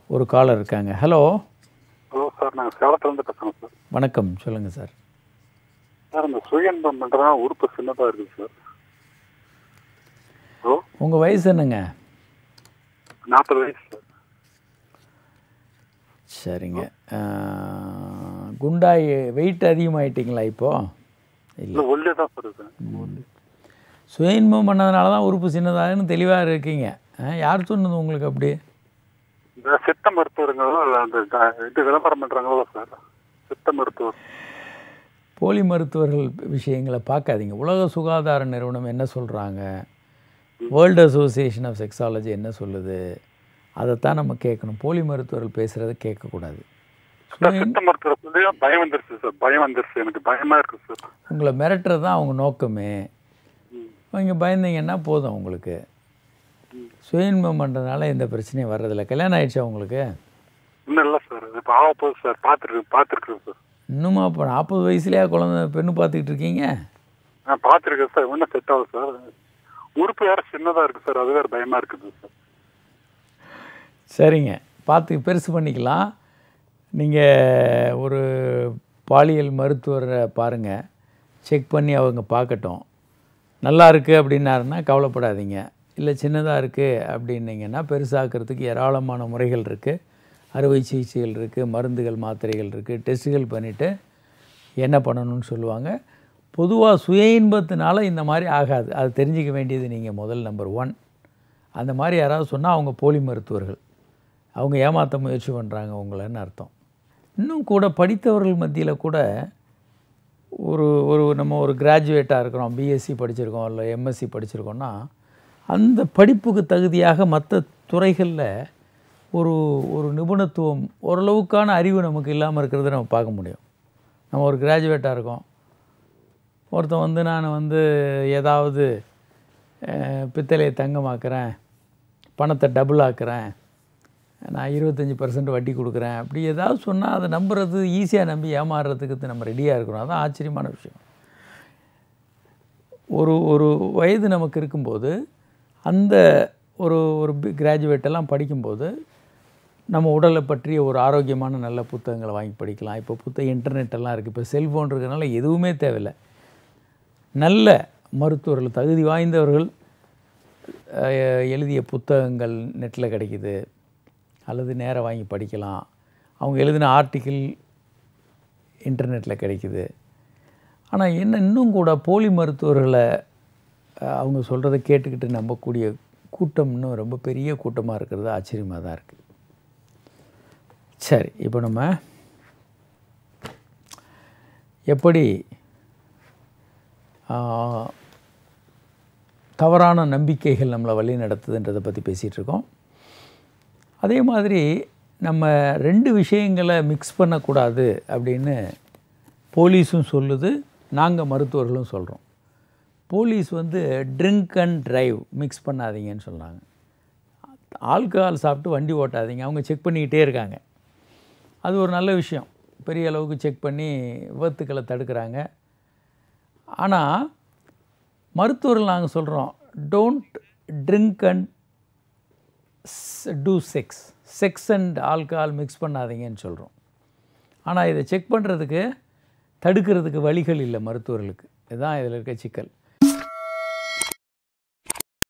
ஒரு காலர் இருக்காங்க hello hello sir நாங்கள் சேலத்துலேருந்து பேசுகிறோம் சார் வணக்கம் சொல்லுங்கள் சார் சார் இந்த சுயன்பம் பண்ணுறதா உறுப்பு சின்னதாக இருக்குது சார் ஹலோ உங்கள் வயசு என்னங்க நாற்பது வயசு சார் சரிங்க ஆஹ், குண்டாய் வெயிட் அதிகமாயிட்டீங்களா இப்போது இல்லை இல்லை ஒல்லியே தான் சார் இருக்கேன் சுய இன்பம் பண்ணதுனால தான் உறுப்பு சின்னதாகுன்னு தெளிவாக இருக்கீங்க ஆ, யார் சொன்னது உங்களுக்கு அப்படி இந்த சித்த மருத்துவருங்களோ இல்லை அந்த ட- இது விளம்பரம் பண்ணுறாங்களோ சார் சித்த மருத்துவர் போலி மருத்துவர்கள் விஷயங்களை பார்க்காதீங்க உலக சுகாதார நிறுவனம் என்ன சொல்கிறாங்க வேர்ல்டு அசோசியேஷன் ஆஃப் செக்ஸாலஜி என்ன சொல்லுது அதைத்தான் நம்ம கேட்கணும் போலி மருத்துவர்கள் பேசுகிறத கேட்கக்கூடாது சார் சித்த மருத்துவர் சொல்லி பயம் வந்துருச்சு சார் பயம் வந்துருச்சு எனக்கு பயமாக இருக்குது சார் உங்களை மிரட்டுறது தான் அவங்க நோக்கமே ம். நீங்கள் பயந்தீங்கன்னா போதும் உங்களுக்கு சுய இன்பம் பண்ணுறதுனால எந்த பிரச்சனையும் வர்றதில்ல கல்யாணம் ஆயிடுச்சா உங்களுக்கு இன்னும் இல்லை சார் இப்போ ஆக போகுது சார் பார்த்துருக்கு பார்த்துருக்குறேன் சார் இன்னுமா இப்போ நாற்பது வயசுலேயே குழந்தை பெண்ணு பார்த்துக்கிட்டு இருக்கீங்க நான் பார்த்துருக்கேன் சார் இன்னும் செட் ஆகுது சார் உறுப்பு வேறு சின்னதாக இருக்குது சார் அது வேறு பயமாக இருக்குது சார் சரிங்க பார்த்து பெருசு பண்ணிக்கலாம் நீங்கள் ஒரு பாலியல் மருத்துவரை பாருங்கள் செக் பண்ணி அவங்க பார்க்கட்டும் நல்லா இருக்குது அப்படின்னாருன்னா கவலைப்படாதீங்க இல்லை சின்னதாக இருக்குது அப்படின்னீங்கன்னா பெருசாக்கிறதுக்கு ஏராளமான முறைகள் இருக்குது அறுவை சிகிச்சைகள் இருக்குது மருந்துகள் மாத்திரைகள் இருக்குது டெஸ்ட்டுகள் பண்ணிவிட்டு என்ன பண்ணணும்னு சொல்லுவாங்க பொதுவாக சுய இன்பத்தினால இந்த மாதிரி ஆகாது அது தெரிஞ்சிக்க வேண்டியது நீங்கள் முதல் நம்பர் ஒன் அந்த மாதிரி யாராவது சொன்னால் அவங்க போலி மருத்துவர்கள் அவங்க ஏமாற்ற முயற்சி பண்ணுறாங்க உங்களைன்னு அர்த்தம் இன்னும் கூட படித்தவர்கள் மத்தியில் கூட ஒரு ஒரு நம்ம ஒரு கிராஜுவேட்டாக இருக்கிறோம் பிஎஸ்சி படிச்சிருக்கோம் இல்லை எம்எஸ்சி படிச்சிருக்கோம்னா அந்த படிப்புக்கு தகுதியாக மற்ற துறைகளில் ஒரு ஒரு நிபுணத்துவம் ஓரளவுக்கான அறிவு நமக்கு இல்லாமல் இருக்கிறத நம்ம பார்க்க முடியும் நம்ம ஒரு கிராஜுவேட்டாக இருக்கோம் ஒருத்தன் வந்து நான் வந்து ஏதாவது அஹ், பித்தளையை தங்கமாக்குறேன் பணத்தை டபுள் ஆக்குறேன் நான் இருபத்தஞ்சி பர்சன்ட் வட்டி கொடுக்குறேன் அப்படி ஏதாவது சொன்னால் அதை நம்புறது ஈஸியாக நம்பி ஏமாறுறதுக்கு நம்ம ரெடியாக இருக்கிறோம் அதான் ஆச்சரியமான விஷயம் ஒரு ஒரு வயது நமக்கு இருக்கும்போது அந்த ஒரு ஒரு கிராஜுவேட் எல்லாம் படிக்கும்போது நம்ம உடலை பற்றிய ஒரு ஆரோக்கியமான நல்ல புத்தகங்களை வாங்கி படிக்கலாம் இப்போ புத்தக இன்டர்நெட் எல்லாம் இருக்குது இப்போ செல்ஃபோன் இருக்கிறதுனால எதுவுமே தேவையில்லை நல்ல மருத்துவர்கள் தகுதி வாய்ந்தவர்கள் அஹ், எழுதிய புத்தகங்கள் நெட்டில் கிடைக்குது அல்லது நேராக வாங்கி படிக்கலாம் அவங்க எழுதின ஆர்டிக்கிள் இன்டர்நெட்டில் கிடைக்குது ஆனால் என்ன இன்னும் கூட போலி மருத்துவர்களை அஹ், அவங்க சொல்கிறத கேட்டுக்கிட்டு நம்பக்கூடிய கூட்டம் இன்னும் ரொம்ப பெரிய கூட்டமாக இருக்கிறது ஆச்சரியமாக தான் இருக்குது சரி இப்போ நம்ம எப்படி ஆஹ், தவறான நம்பிக்கைகள் நம்மளை வழி நடத்துதுன்றதை பற்றி பேசிகிட்டு இருக்கோம் அதே மாதிரி நம்ம ரெண்டு விஷயங்களை மிக்ஸ் பண்ணக்கூடாது அப்படின்னு போலீஸும் சொல்லுது நாங்கள் மருத்துவர்களும் சொல்கிறோம் போலீஸ் வந்து ட்ரிங்க் அண்ட் டிரைவ் மிக்ஸ் பண்ணாதீங்கன்னு சொன்னாங்க ஆல்கஹால் சாப்பிட்டு வண்டி ஓட்டாதீங்க அவங்க செக் பண்ணிக்கிட்டே இருக்காங்க அது ஒரு நல்ல விஷயம் பெரிய அளவுக்கு செக் பண்ணி விபத்துக்களை தடுக்கிறாங்க ஆனால் மருத்துவர்கள் நாங்கள் சொல்கிறோம் don't drink and do sex sex and alcohol mix பண்ணாதீங்கன்னு சொல்கிறோம் ஆனால் இதை செக் பண்ணுறதுக்கு தடுக்கிறதுக்கு வழிகள் இல்லை மருத்துவர்களுக்கு இதுதான் இதில் இருக்க சிக்கல்